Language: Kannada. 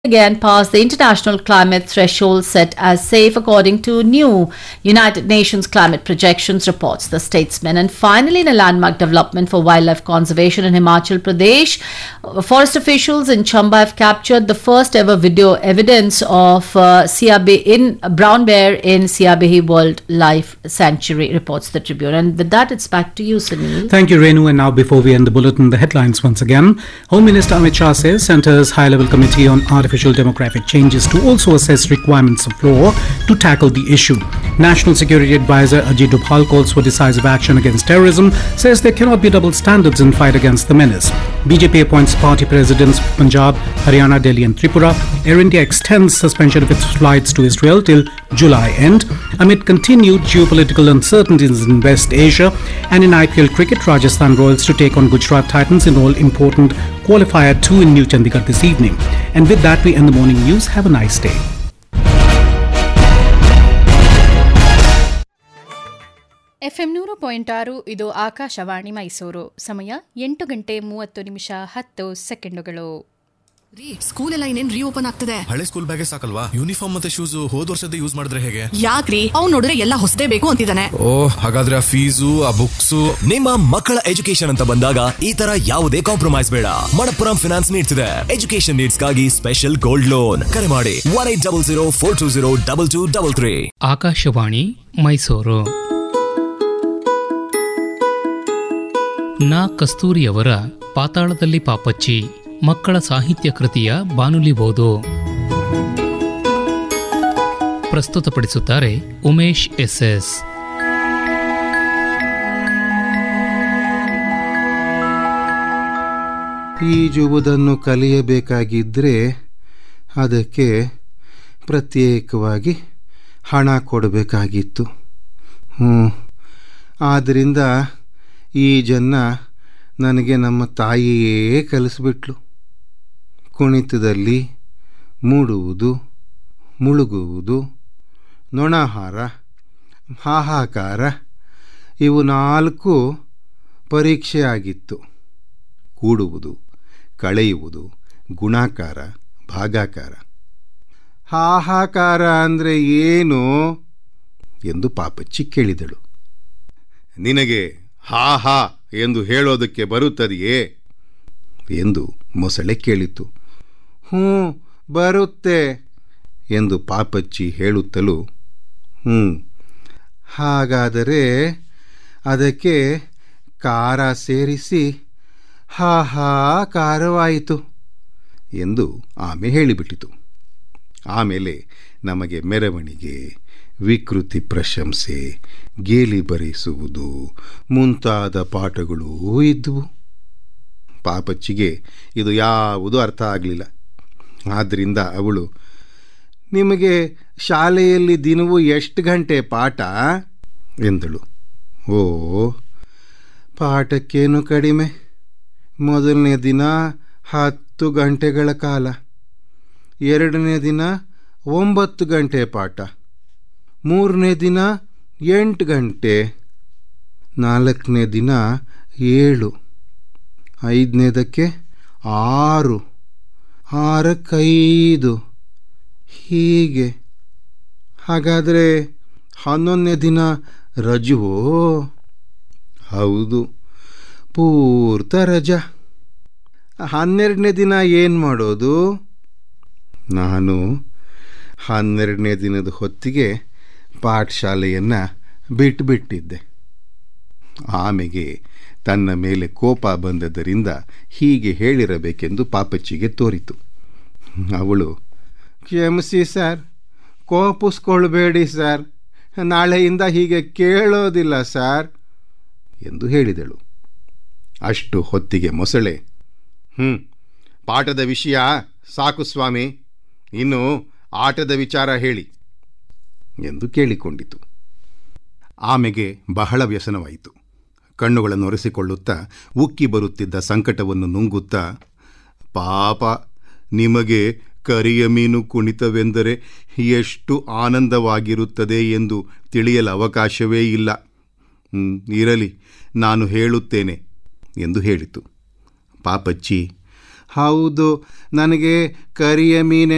again passed the international climate threshold set as safe according to new United Nations climate projections reports the statesman and finally in a landmark development for wildlife conservation in Himachal Pradesh uh, forest officials in Chamba have captured the first ever video evidence of uh, Siabe in brown bear in Siabehi Wildlife Sanctuary reports the Tribune and with that it's back to you Sunil Thank you, Renu. And now, before we end the bulletin, the headlines once again. Home Minister Amit Shah says Centre's high level committee on artificial demographic changes to also assess requirements of law to tackle the issue. National Security Advisor Ajit Dubhal calls for decisive action against terrorism, says there cannot be double standards in fight against the menace. BJP appoints party presidents Punjab, Haryana, Delhi, and Tripura. Air India extends suspension of its flights to Israel till July end. Amid continued geopolitical uncertainties in West Asia and in IPL cricket, Rajasthan Royals to take on Gujarat Titans in all important qualifier 2 in New Chandigarh this evening. And with that, we end the morning news. Have a nice day. FM ನೂರು ಪಾಯಿಂಟ್ ಆರು ಇದು ಆಕಾಶವಾಣಿ ಮೈಸೂರು ಸಮಯ ಎಂಟು ಗಂಟೆ ಮೂವತ್ತು ನಿಮಿಷ ಹತ್ತು ಸೆಕೆಂಡುಗಳು ರೀ ಸ್ಕೂಲ್ ಎಲ್ಲ ಇನ್ನೇನ್ ರೀಓಪನ್ ಆಗ್ತದೆ ಹಳೆ ಸ್ಕೂಲ್ ಬ್ಯಾಗೇ ಸಾಕಲ್ವಾ ಯೂನಿಫಾರ್ಮ್ ಮತ್ತೆ ಶೂಸ್ ಹೋದ್ ವರ್ಷದ ಯೂಸ್ ಮಾಡಿದ್ರೆ ಹೇಗೆ ಯಾಕ್ರಿ ಅವ್ನ್ ನೋಡಿದ್ರೆ ಎಲ್ಲ ಹೊಸದೇ ಬೇಕು ಅಂತಿದ್ದಾನೆ ಓ ಹಾಗಾದ್ರೆ ಆ ಫೀಸು ಆ ಬುಕ್ಸ್ ನಿಮ್ಮ ಮಕ್ಕಳ ಎಜುಕೇಶನ್ ಅಂತ ಬಂದಾಗ ಈ ತರ ಯಾವುದೇ ಕಾಂಪ್ರಮೈಸ್ ಬೇಡ ಮಣಪ್ಪುರಂ ಫಿನಾನ್ಸ್ ನೀಡ್ಸ್ ಇದೆ ಎಜುಕೇಶನ್ ನೀಡ್ಸ್ ಗಾಗಿ ಸ್ಪೆಷಲ್ ಗೋಲ್ಡ್ ಲೋನ್ ಕರೆ ಮಾಡಿ one eight double zero four two zero double two double three ಆಕಾಶವಾಣಿ ಮೈಸೂರು ನಾ ಕಸ್ತೂರಿಯವರ ಪಾತಾಳದಲ್ಲಿ ಪಾಪಚ್ಚಿ ಮಕ್ಕಳ ಸಾಹಿತ್ಯ ಕೃತಿಯ ಬಾನುಲಿ ಓದು ಪ್ರಸ್ತುತಪಡಿಸುತ್ತಾರೆ ಉಮೇಶ್ ಎಸ್ಎಸ್ ಈಜುವುದನ್ನು ಕಲಿಯಬೇಕಾಗಿದ್ದರೆ ಅದಕ್ಕೆ ಪ್ರತ್ಯೇಕವಾಗಿ ಹಣ ಕೊಡಬೇಕಾಗಿತ್ತು ಹ್ಞೂ ಆದ್ದರಿಂದ ಈಜನ್ನು ನನಗೆ ನಮ್ಮ ತಾಯಿಯೇ ಕಲಿಸ್ಬಿಟ್ಲು ಕುಣಿತದಲ್ಲಿ ಮೂಡುವುದು ಮುಳುಗುವುದು ನೊಣಹಾರ ಹಾಹಾಕಾರ ಇವು ನಾಲ್ಕು ಪರೀಕ್ಷೆ ಆಗಿತ್ತು ಕೂಡುವುದು ಕಳೆಯುವುದು ಗುಣಾಕಾರ ಭಾಗಾಕಾರ ಹಾಹಾಕಾರ ಅಂದರೆ ಏನು ಎಂದು ಪಾಪಚ್ಚಿ ಕೇಳಿದಳು ನಿನಗೆ ಹಾ ಹಾ ಎಂದು ಹೇಳೋದಕ್ಕೆ ಬರುತ್ತದೆಯೇ ಎಂದು ಮೊಸಳೆ ಕೇಳಿತು ಹ್ಞೂ ಬರುತ್ತೆ ಎಂದು ಪಾಪಚ್ಚಿ ಹೇಳುತ್ತಲೂ ಹ್ಞೂ ಹಾಗಾದರೆ ಅದಕ್ಕೆ ಖಾರ ಸೇರಿಸಿ ಹಾ ಹಾ ಖಾರವಾಯಿತು ಎಂದು ಆಮೆ ಹೇಳಿಬಿಟ್ಟಿತು ಆಮೇಲೆ ನಮಗೆ ಮೆರವಣಿಗೆ ವಿಕೃತಿ ಪ್ರಶಂಸೆ ಗೇಲಿ ಬರೆಸುವುದು ಮುಂತಾದ ಪಾಠಗಳೂ ಇದ್ದವು ಪಾಪಚ್ಚಿಗೆ ಇದು ಯಾವುದೂ ಅರ್ಥ ಆಗಲಿಲ್ಲ ಆದ್ದರಿಂದ ಅವಳು ನಿಮಗೆ ಶಾಲೆಯಲ್ಲಿ ದಿನವೂ ಎಷ್ಟು ಗಂಟೆ ಪಾಠ ಎಂದಳು ಓ ಪಾಠಕ್ಕೇನು ಕಡಿಮೆ ಮೊದಲನೇ ದಿನ ಹತ್ತು ಗಂಟೆಗಳ ಕಾಲ ಎರಡನೇ ದಿನ ಒಂಬತ್ತು ಗಂಟೆ ಪಾಠ ಮೂರನೇ ದಿನ ಎಂಟು ಗಂಟೆ ನಾಲ್ಕನೇ ದಿನ ಏಳು ಐದನೇದಕ್ಕೆ ಆರು ಆರಕ್ಕೈದು ಹೀಗೆ ಹಾಗಾದರೆ ಹನ್ನೊಂದನೇ ದಿನ ರಜುವೋ ಹೌದು ಪೂರ್ತ ರಜಾ ಹನ್ನೆರಡನೇ ದಿನ ಏನು ಮಾಡೋದು ನಾನು ಹನ್ನೆರಡನೇ ದಿನದ ಹೊತ್ತಿಗೆ ಪಾಠಶಾಲೆಯನ್ನು ಬಿಟ್ಟುಬಿಟ್ಟಿದ್ದೆ ಆಮೆಗೆ ತನ್ನ ಮೇಲೆ ಕೋಪ ಬಂದದ್ದರಿಂದ ಹೀಗೆ ಹೇಳಿರಬೇಕೆಂದು ಪಾಪಚ್ಚಿಗೆ ತೋರಿತು ಅವಳು ಕ್ಷಮಿಸಿ ಸರ್ ಕೋಪಿಸ್ಕೊಳ್ಬೇಡಿ ಸರ್ ನಾಳೆಯಿಂದ ಹೀಗೆ ಕೇಳೋದಿಲ್ಲ ಸರ್ ಎಂದು ಹೇಳಿದಳು ಅಷ್ಟು ಹೊತ್ತಿಗೆ ಮೊಸಳೆ ಹ್ಞೂ ಪಾಠದ ವಿಷಯ ಸಾಕು ಸ್ವಾಮಿ ಇನ್ನು ಆಟದ ವಿಚಾರ ಹೇಳಿ ಎಂದು ಕೇಳಿಕೊಂಡಿತು ಆಮೆಗೆ ಬಹಳ ವ್ಯಸನವಾಯಿತು ಕಣ್ಣುಗಳನ್ನು ಒರೆಸಿಕೊಳ್ಳುತ್ತಾ ಉಕ್ಕಿ ಬರುತ್ತಿದ್ದ ಸಂಕಟವನ್ನು ನುಂಗುತ್ತಾ ಪಾಪ ನಿಮಗೆ ಕರಿಯ ಮೀನು ಕುಣಿತವೆಂದರೆ ಎಷ್ಟು ಆನಂದವಾಗಿರುತ್ತದೆ ಎಂದು ತಿಳಿಯಲು ಅವಕಾಶವೇ ಇಲ್ಲ "ಹ್ಮ್, ಇರಲಿ ನಾನು ಹೇಳುತ್ತೇನೆ ಎಂದು ಹೇಳಿತು ಪಾಪಚ್ಚಿ ಹೌದು ನನಗೆ ಕರಿಯ ಮೀನೆ